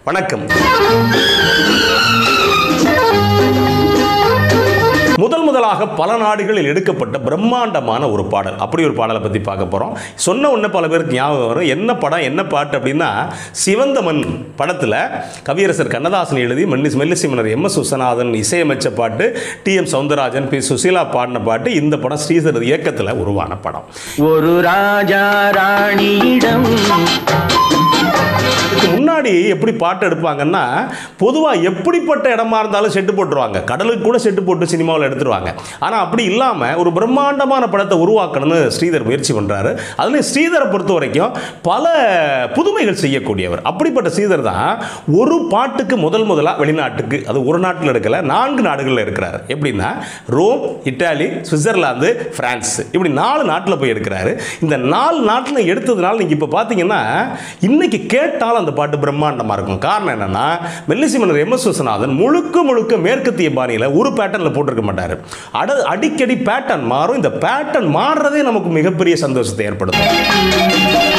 வணக்கம் முதல் முதலாக பல நாடுகளில் எடுக்கப்பட்ட பிரம்மாண்டமான ஒரு பாடல் அப்படி ஒரு பாடலை பற்றி பார்க்க போகிறோம் சொன்ன உடனே பல பேருக்கு ஞாபகம் வரும் என்ன படம் என்ன பாட்டு அப்படின்னா சிவந்த மண் படத்தில் கவியரசர் கண்ணதாசன் எழுதி மன்னிஸ் மெல்லிசிமனர் எம் எஸ் விஸ்வநாதன் இசையமைச்ச பாட்டு T M Soundararajan P Susheela பாடின பாட்டு இந்த படம் ஸ்ரீசரத் இயக்கத்தில் உருவான படம் ஒரு ராஜா ராணியிடம் இதுக்கு முன்னாடி எப்படி பாட்டு எடுப்பாங்கன்னா பொதுவாக எப்படிப்பட்ட இடமா இருந்தாலும் செட்டு போட்டுருவாங்க கடலுக்கு கூட செட்டு போட்டு சினிமாவில் எடுத்துருவாங்க ஆனால் அப்படி இல்லாமல் ஒரு பிரம்மாண்டமான படத்தை உருவாக்கணும்னு ஸ்ரீதர் முயற்சி பண்ணுறாரு அதுலேயும் ஸ்ரீதரை பொறுத்த வரைக்கும் பல புதுமைகள் செய்யக்கூடியவர் அப்படிப்பட்ட ஸ்ரீதர் தான் ஒரு பாட்டுக்கு முதல் முதலாக வெளிநாட்டுக்கு அது ஒரு நாட்டில் எடுக்கல நான்கு நாடுகளில் இருக்கிறாரு எப்படின்னா ரோம் இட்டாலி சுவிட்சர்லாந்து பிரான்ஸ் இப்படி நாலு நாட்டில் போய் எடுக்கிறாரு இந்த நாலு நாட்டில் எடுத்ததுனால நீங்கள் இப்போ பார்த்தீங்கன்னா இன்னைக்கு கேட்டாலும் அந்த பாட்டு பிரம்மாண்டமாக இருக்கும் காரணம் என்னன்னா மெல்லிசிமனர் எம் எஸ் விஸ்வநாதன் முழுக்க முழுக்க மேற்கத்திய பாணியில் ஒரு பேட்டர்னில் போட்டிருக்க மாட்டார் அட அடிக்கடி பேட்டர்ன் மாறும் இந்த பேட்டர்ன் மாறுறதே நமக்கு மிகப்பெரிய சந்தோஷத்தை ஏற்படுத்தும்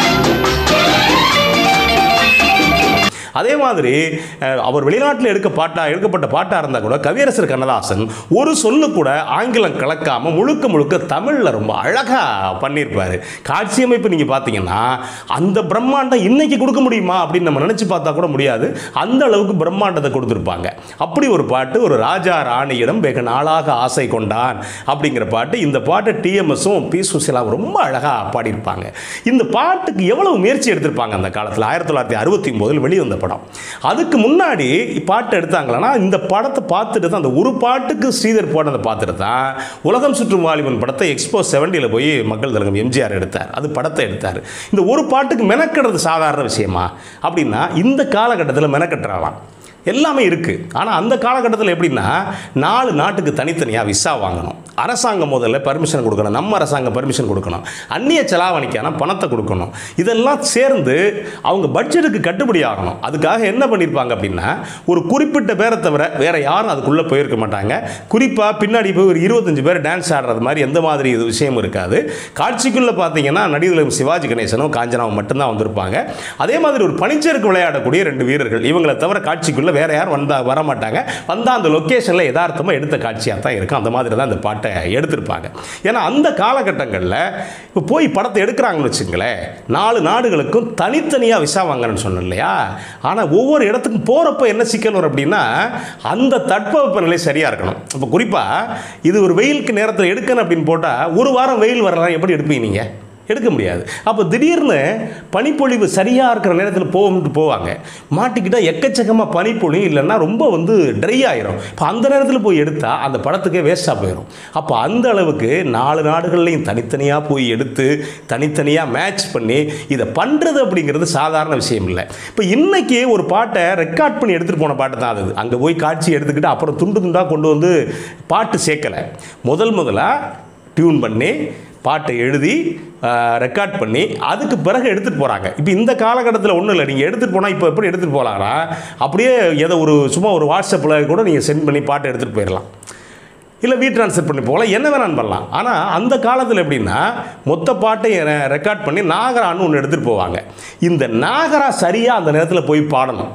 அதே மாதிரி அஹ், அவர் வெளிநாட்டில் எடுக்க பாட்டா எடுக்கப்பட்ட பாட்டாக இருந்தால் கூட கவியரசர் கண்ணதாசன் ஒரு சொல்லு கூட ஆங்கிலம் கலக்காமல் முழுக்க முழுக்க தமிழில் ரொம்ப அழகாக பண்ணியிருப்பார் காட்சி அமைப்பு நீங்கள் பார்த்தீங்கன்னா அந்த பிரம்மாண்டம் இன்னைக்கு கொடுக்க முடியுமா அப்படின்னு நம்ம நினச்சி பார்த்தா கூட முடியாது அந்த அளவுக்கு பிரம்மாண்டத்தை கொடுத்துருப்பாங்க அப்படி ஒரு பாட்டு ஒரு ராஜா ராணியிடம் வெகு நாளாக ஆசை கொண்டான் அப்படிங்கிற பாட்டு இந்த பாட்டு டிஎம்எஸும் பி சுசிலாவும் ரொம்ப அழகாக பாடியிருப்பாங்க இந்த பாட்டுக்கு எவ்வளவு முயற்சி எடுத்திருப்பாங்க அந்த காலத்தில் ஆயிரத்தி தொள்ளாயிரத்தி அறுபத்தி ஒம்போதில் வெளிவந்த படம் அதுக்கு முன்னாடி பாட்டு எடுத்தாங்களன்னா இந்த படத்தை பார்த்துட்டு தான் அந்த ஒரு பாட்டுக்கு ஸ்ரீதர் போனதை பார்த்துட்டு தான் உலகம் சுற்றும் வாலிபன் படத்தை எக்ஸ்போ செவன்டியில் போய் மக்கள் தலைவர் எம்ஜிஆர் எடுத்தார் அது படத்தை எடுத்தார் இந்த ஒரு பாட்டுக்கு மெனக்கெடுறது சாதாரண விஷயமா அப்படின்னா இந்த காலகட்டத்தில் மெனக்கட்டுறாலாம் எல்லாமே இருக்குது ஆனால் அந்த காலகட்டத்தில் எப்படின்னா நாலு நாட்டுக்கு தனித்தனியாக விசா வாங்கணும் அரசாங்கம் முதல்ல பர்மிஷன் கொடுக்கணும் நம்ம அரசாங்கம் பர்மிஷன் கொடுக்கணும் அந்நிய செலாவணிக்கான பணத்தை கொடுக்கணும் இதெல்லாம் சேர்ந்து அவங்க பட்ஜெட்டுக்கு கட்டுப்படி ஆகணும் அதுக்காக என்ன பண்ணியிருப்பாங்க அப்படின்னா ஒரு குறிப்பிட்ட பேரை தவிர வேற யாரும் அதுக்குள்ளே போயிருக்க மாட்டாங்க குறிப்பாக பின்னாடி போய் ஒரு இருபத்தஞ்சு பேர் டான்ஸ் ஆடுறது மாதிரி எந்த மாதிரி இது விஷயம் இருக்காது காட்சிக்குள்ளே பார்த்தீங்கன்னா நடிகர் சிவாஜி கணேசனும் காஞ்சனாவும் மட்டும்தான் வந்திருப்பாங்க அதே மாதிரி ஒரு பனிச்சறுக்கு விளையாடக்கூடிய ரெண்டு வீரர்கள் இவங்களை தவிர காட்சிக்குள்ளே வேற யாரும் வந்தா வர மாட்டாங்க வந்தால் அந்த லொக்கேஷனில் யதார்த்தமாக எடுத்த காட்சியாக தான் இருக்கும் அந்த மாதிரி தான் அந்த பாட்டை எடுத்திருப்பாங்க ஏன்னா அந்த காலகட்டங்களில் இப்போ போய் படத்தை எடுக்கிறாங்கன்னு வச்சுங்களேன் நாலு நாடுகளுக்கும் தனித்தனியாக விசா வாங்குறேன்னு சொன்னேன் இல்லையா ஆனால் ஒவ்வொரு இடத்துக்கும் போகிறப்ப என்ன சிக்கல் வரும் அப்படின்னா அந்த தட்பவெப்ப நிலை சரியாக இருக்கணும் இப்போ குறிப்பாக இது ஒரு வெயிலுக்கு நேரத்தில் எடுக்கணும் அப்படின்னு போட்டால் ஒரு வாரம் வெயில் வரலாம் எப்படி எடுப்பீங்க நீங்கள் எடுக்க முடியாது அப்போ திடீர்னு பனிப்பொழிவு சரியாக இருக்கிற நேரத்தில் போகும்ட்டு போவாங்க மாட்டிக்கிட்டால் எக்கச்சக்கமாக பனிப்பொழிவு இல்லைன்னா ரொம்ப வந்து ட்ரை ஆயிரும் இப்போ அந்த நேரத்தில் போய் எடுத்தால் அந்த படத்துக்கே வேஸ்ட்டாக போயிடும் அப்போ அந்த அளவுக்கு நாலு நாடுகள்லையும் தனித்தனியாக போய் எடுத்து தனித்தனியாக மேட்ச் பண்ணி இதை பண்ணுறது அப்படிங்கிறது சாதாரண விஷயம் இல்லை இப்போ இன்னைக்கு ஒரு பாட்டை ரெக்கார்ட் பண்ணி எடுத்துகிட்டு போன பாட்டு தான் அது அங்கே போய் காட்சி எடுத்துக்கிட்டு அப்புறம் துண்டு துண்டாக கொண்டு வந்து பாட்டு சேர்க்கலை முதல் முதலாக டியூன் பண்ணி பாட்டை எழுதி ரெக்கார்ட் பண்ணி அதுக்கு பிறகு எடுத்துகிட்டு போகிறாங்க இப்போ இந்த காலகட்டத்தில் ஒன்றும் இல்லை நீங்கள் எடுத்துகிட்டு போனால் இப்போ எப்படி எடுத்துகிட்டு போகலாம்னா அப்படியே ஏதோ ஒரு சும்மா ஒரு வாட்ஸ்அப்பில் கூட நீங்கள் சென்ட் பண்ணி பாட்டை எடுத்துகிட்டு போயிடலாம் இல்லை வீ ட்ரான்ஸ்ஃபர் பண்ணி போகலாம் என்ன வேணாலும் பண்ணலாம் ஆனால் அந்த காலத்தில் எப்படின்னா மொத்த பாட்டை ரெக்கார்ட் பண்ணி நாகரான்னு ஒன்று எடுத்துகிட்டு போவாங்க இந்த நாகரா சரியாக அந்த நேரத்தில் போய் பாடணும்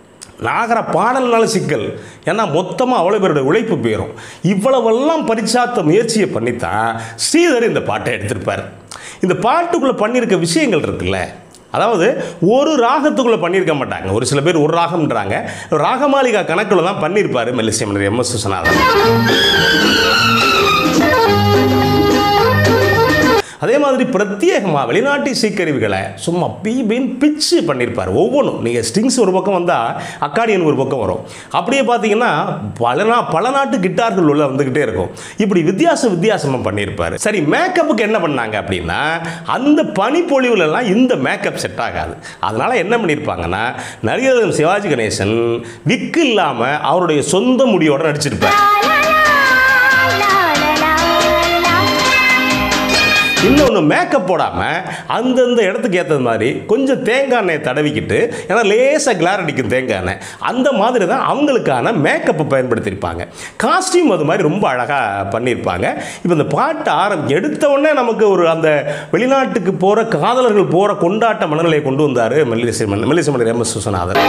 நாகர பாடல்னால சிக்கல் ஏன்னா மொத்தமாக அவ்வளோ பேரோட உழைப்பு போயிடும் இவ்வளவெல்லாம் பரிச்சாத்த முயற்சியை பண்ணித்தான் ஸ்ரீதர் இந்த பாட்டை எடுத்திருப்பார் இந்த பாட்டுக்குள்ளே பண்ணியிருக்க விஷயங்கள் இருக்குல்ல அதாவது ஒரு ராகத்துக்குள்ளே பண்ணியிருக்க மாட்டாங்க ஒரு சில பேர் ஒரு ராகம்ன்றாங்க ராகமாலிகா கணக்கில் தான் பண்ணியிருப்பார் மெல்லிசியமனர் எம் எஸ் விஸ்வநாதன் அதே மாதிரி பிரத்யேகமாக வெளிநாட்டு இசைக்கருவிகளை சும்மா பீபின் பிச்சு பண்ணியிருப்பார் ஒவ்வொன்றும் நீங்கள் ஸ்ட்ரிங்ஸ் ஒரு பக்கம் வந்தால் அக்காடியன் ஒரு பக்கம் வரும் அப்படியே பார்த்தீங்கன்னா பல நா பல நாட்டு கிட்டார்கள் உள்ள வந்துக்கிட்டே இருக்கும் இப்படி வித்தியாச வித்தியாசமாக பண்ணியிருப்பார் சரி மேக்கப்புக்கு என்ன பண்ணாங்க அப்படின்னா அந்த பனிப்பொழிவுலலாம் இந்த மேக்கப் செட் ஆகாது அதனால் என்ன பண்ணியிருப்பாங்கன்னா நடிகர் சிவாஜி கணேசன் விக்கு இல்லாமல் அவருடைய சொந்த முடியோட நடிச்சிருப்பார் இன்னொன்று மேக்கப் போடாமல் அந்தந்த இடத்துக்கு ஏற்றது மாதிரி கொஞ்சம் தேங்காய் எண்ணெயை தடவிக்கிட்டு ஏன்னா லேசாக கிளார் அடிக்கும் தேங்காய் எண்ணெய் அந்த மாதிரி தான் அவங்களுக்கான மேக்கப்பை பயன்படுத்தியிருப்பாங்க காஸ்டியூம் அது மாதிரி ரொம்ப அழகாக பண்ணியிருப்பாங்க இப்போ இந்த பாட்டு ஆரம்பி எடுத்த உடனே நமக்கு ஒரு அந்த வெளிநாட்டுக்கு போகிற காதலர்கள் போகிற கொண்டாட்ட மனநிலையை கொண்டு வந்தார் மெல்லிசை மன் மெல்லிசை மணி எம் எஸ் விஸ்வநாதன்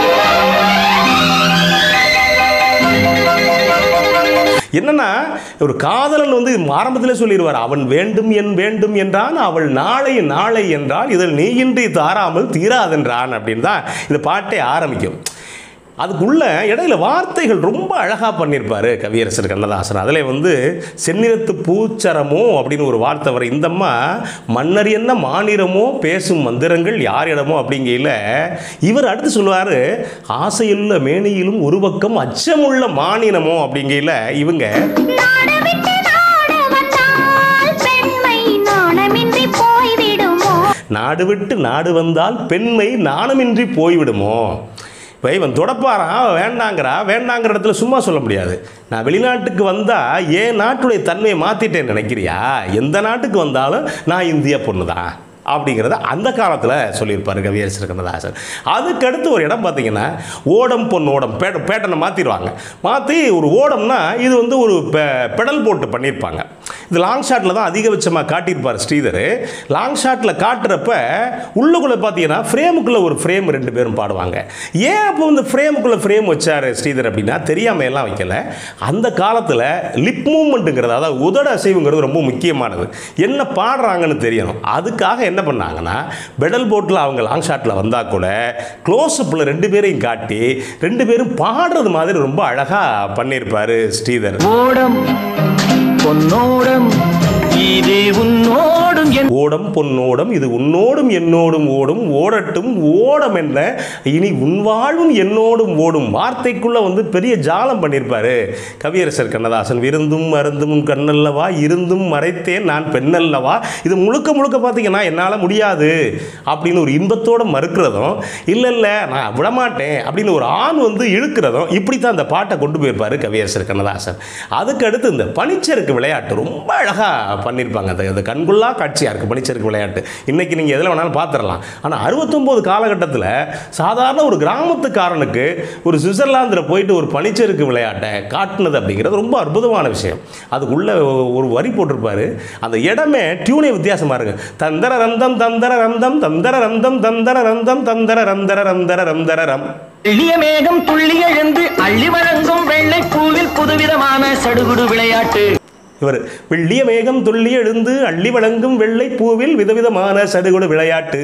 என்னன்னா ஒரு காதலன் வந்து ஆரம்பத்திலே சொல்லிடுவார் அவன் வேண்டும் என் வேண்டும் என்றான் அவள் நாளை நாளை என்றால் இதில் நீயின்றி தாராமல் தீராதென்றான் அப்படின்னு தான் இந்த பாட்டே ஆரம்பிக்கும் அதுக்குள்ள இடையில வார்த்தைகள் ரொம்ப அழகாக பண்ணியிருப்பார் கவியரசர் கண்ணதாசன் அதில் வந்து செந்நிறத்து பூச்சரமோ அப்படின்னு ஒரு வார்த்தை வர இந்தம்மா மன்னர் என்ன மாநிறமோ பேசும் மந்திரங்கள் யாரிடமோ அப்படிங்கையில் இவர் அடுத்து சொல்லுவார் ஆசையுள்ள மேனியிலும் ஒரு பக்கம் அச்சமுள்ள மாநிலமோ அப்படிங்கையில் இவங்க நாடவிட்டு நாட வந்தால் பெண்மை நாணமின்றி போய்விடுமோ நாடு விட்டு நாடு வந்தால் பெண்மை நாணமின்றி போய்விடுமோ இப்போ இவன் தொடப்பாரான் வேண்டாங்கிறா வேண்டாங்கிற இடத்துல சும்மா சொல்ல முடியாது நான் வெளிநாட்டுக்கு வந்தால் ஏன் நாட்டுடைய தன்மையை மாற்றிட்டேன்னு நினைக்கிறியா எந்த நாட்டுக்கு வந்தாலும் நான் இந்திய பொண்ணு தான் அப்படிங்கிறத அந்த காலத்தில் சொல்லியிருப்பார் கவியரசர் கண்ணதாசன் அதுக்கடுத்து ஒரு இடம் பார்த்தீங்கன்னா ஓடம் பொன் ஓடம் பே பேட்டனை மாற்றிடுவாங்க மாற்றி ஒரு ஓடம்னா இது வந்து ஒரு பெ- பெடல் போட்டு பண்ணியிருப்பாங்க இது லாங் ஷாட்டில் தான் அதிகபட்சமாக காட்டியிருப்பார் ஸ்ரீதர் லாங் ஷாட்டில் காட்டுறப்ப உள்ளுக்குள்ளே பார்த்தீங்கன்னா ஃப்ரேமுக்குள்ளே ஒரு ஃப்ரேம் ரெண்டு பேரும் பாடுவாங்க ஏன் அப்போ இந்த ஃப்ரேமுக்குள்ளே ஃப்ரேம் வச்சார் ஸ்ரீதர் அப்படின்னா தெரியாம எல்லாம் வைக்கல அந்த காலத்தில் லிப் மூமெண்ட்டுங்கிறது அதாவது உதட அசைவுங்கிறது ரொம்ப முக்கியமானது என்ன பாடுறாங்கன்னு தெரியணும் அதுக்காக என்ன பண்ணாங்கன்னா பெடல் போட்டில் அவங்க லாங் ஷாட்டில் வந்தால் கூட க்ளோஸ்அப்பில் ரெண்டு பேரையும் காட்டி ரெண்டு பேரும் பாடுறது மாதிரி ரொம்ப அழகாக பண்ணியிருப்பார் ஸ்ரீதர் ஓடம் பொன்னோடம் இது உன்னோடும் என் ஓடம் பொன்னோடம் இது உன்னோடும் என்னோடும் ஓடும் ஓடட்டும் ஓடம் என்ன இனி உன் வாழ்வும் என்னோடும் ஓடும் வார்த்தைக்குள்ள வந்து பெரிய ஜாலம் பண்ணியிருப்பாரு கவியரசர் கண்ணதாசன் விருந்தும் மருந்தும் கண்ணல்லவா இருந்தும் மறைத்தேன் நான் பெண்ணல்லவா இது முழுக்க முழுக்க பார்த்தீங்கன்னா என்னால் முடியாது அப்படின்னு ஒரு இன்பத்தோட மறுக்கிறதும் இல்லை இல்லை நான் விடமாட்டேன் அப்படின்னு ஒரு ஆண் வந்து இழுக்கிறதும் இப்படி தான் அந்த பாட்டை கொண்டு போயிருப்பாரு கவியரசர் கண்ணதாசன் அதுக்கு அடுத்து இந்த பனிச்சறுக்கு விளையாட்டு ரொம்ப அழகாக பண்ணியிருப்பாங்க அது அது கண்கொள்ளா காட்சியாக இருக்குது பனிச்சறுக்கு விளையாட்டு இன்றைக்கி நீங்கள் எதில் வேணாலும் பார்த்துடலாம் ஆனால் அறுபத்தொம்போது காலகட்டத்தில் சாதாரண ஒரு கிராமத்துக்காரனுக்கு ஒரு சுவிட்சர்லாந்தில் போயிட்டு ஒரு பனிச்சறுக்கு விளையாட்டை காட்டுனது அப்படிங்கிறது ரொம்ப அற்புதமான விஷயம் அதுக்குள்ளே ஒரு வரி போட்டிருப்பாரு அந்த இடமே டியூனே வித்தியாசமாக இருக்கு தந்தர ரந்தம் தந்தர ரந்தம் தந்தர ரந்தம் தந்தர ரந்தம் தந்தர ரந்தர ரந்தர ரந்தர ரம் எளிய மேகம் துள்ளி எழுந்து அள்ளி வழங்கும் வெள்ளை பூவில் புதுவிதமான சடுகுடு விளையாட்டு இவர் வெள்ளிய மேகம் துள்ளி எழுந்து அள்ளி வழங்கும் வெள்ளை பூவில் விதவிதமான சடுகுடு விளையாட்டு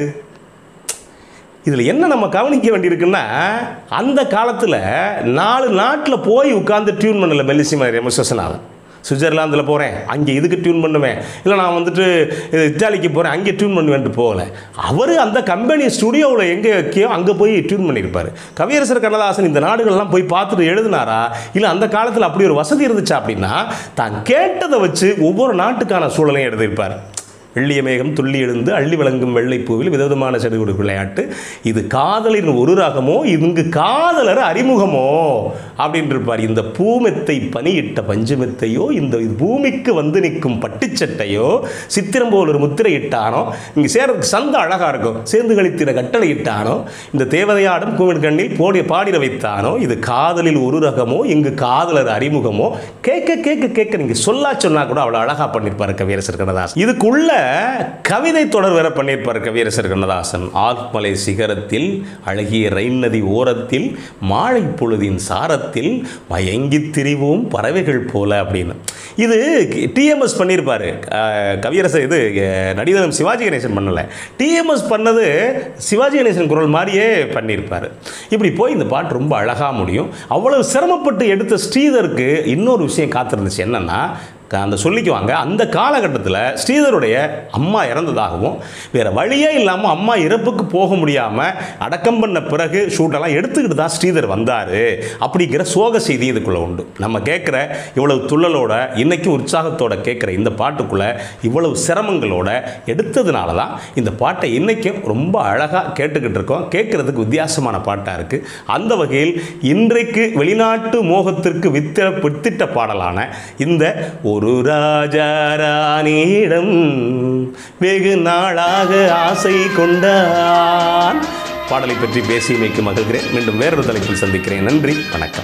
இதில் என்ன நம்ம கவனிக்க வேண்டியிருக்குன்னா அந்த காலத்தில் நாலு நாட்டில் போய் உட்காந்து டியூன் பண்ணல மெல்லிசிமா ரெமசனாதன் சுவிட்சர்லாந்தில் போகிறேன் அங்கே இதுக்கு டியூன் பண்ணுவேன் இல்லை நான் வந்துட்டு இது இத்தாலிக்கு போகிறேன் அங்கே டியூன் பண்ணுவேன்ட்டு போகல அவர் அந்த கம்பெனி ஸ்டுடியோவில் எங்கே வைக்கியோ அங்கே போய் டியூன் பண்ணியிருப்பார் கவியரசர் கண்ணதாசன் இந்த நாடுகள்லாம் போய் பார்த்துட்டு எழுதினாரா இல்லை அந்த காலத்தில் அப்படி ஒரு வசதி இருந்துச்சா அப்படின்னா தான் கேட்டதை வச்சு ஒவ்வொரு நாட்டுக்கான சூழலையும் எழுதியிருப்பார் வெள்ளிய மேகம் துள்ளி எழுந்து அள்ளி விளங்கும் வெள்ளைப்பூவில் விதவிதமான செடுகுடு விளையாட்டு இது காதலின் ஒரு ராகமோ இங்கு காதலர் அறிமுகமோ அப்படின்னு இருப்பார் இந்த பூமெத்தை பனியிட்ட பஞ்சுமெத்தையோ இந்த இது பூமிக்கு வந்து நிற்கும் பட்டுச்சட்டையோ சித்திரம் போல் ஒரு முத்திரை இட்டானோ இங்கே சேர்றதுக்கு சந்த அழகாக இருக்கும் சேர்ந்து கழித்திட கட்டளை இட்டானோ இந்த தேவதையாடும் கூவின் கண்ணில் போடி பாடிட வைத்தானோ இது காதலில் ஒரு ரகமோ இங்கு காதலர் அறிமுகமோ கேட்க கேட்க கேட்க நீங்கள் சொல்லா சொன்னா கூட அவ்வளோ அழகாக பண்ணியிருப்பார் கவியரசர் கண்ணதாசன் இதுக்குள்ள கவிதை தொடர் வேற பண்ணியிருப்பார் கவியரசர் கண்ணதாசன் ஆல்மலை சிகரத்தில் அழகிய ரயில் நதி ஓரத்தில் மாலை பொழுதின் சாரத்தில் மயங்கித் திரிவோம் பறவைகள் போல அப்படின்னு இது டிஎம்எஸ் பண்ணியிருப்பாரு அஹ், கவியரசர் இது அஹ், நடிகர் சிவாஜி கணேசன் பண்ணல டிஎம்எஸ் பண்ணது சிவாஜி கணேசன் குரல் மாதிரியே பண்ணியிருப்பார் இப்படி போய் இந்த பாட்டு ரொம்ப அழகாக முடியும் அவ்வளவு சிரமப்பட்டு எடுத்த ஸ்ரீதருக்கு இன்னொரு விஷயம் காத்திருந்துச்சு என்னன்னா க- அந்த சொல்லிக்குவாங்க அந்த காலகட்டத்தில் ஸ்ரீதருடைய அம்மா இறந்ததாகவும் வேறு வழியே இல்லாமல் அம்மா இறப்புக்கு போக முடியாமல் அடக்கம் பண்ண பிறகு ஷூட்டெல்லாம் எடுத்துக்கிட்டு தான் ஸ்ரீதர் வந்தார் அப்படிங்கிற சோக செய்தி இதுக்குள்ளே உண்டு நம்ம கேட்குற இவ்வளவு துள்ளலோட இன்னைக்கும் உற்சாகத்தோட கேட்குற இந்த பாட்டுக்குள்ளே இவ்வளவு சிரமங்களோட எடுத்ததுனால தான் இந்த பாட்டை இன்றைக்கும் ரொம்ப அழகாக கேட்டுக்கிட்டு இருக்கோம் கேட்குறதுக்கு வித்தியாசமான பாட்டாக இருக்குது அந்த வகையில் இன்றைக்கு வெளிநாட்டு மோகத்திற்கு வித்த வித்திட்ட பாடலான இந்த ஒரு ஒரு ராஜா ராணியிடம் வெகு நாளாக ஆசை கொண்டான் பாடலை பற்றி பேசியமைக்கு மகிழ்கிறேன் மீண்டும் வேறொரு தலைப்பில் சந்திக்கிறேன் நன்றி வணக்கம்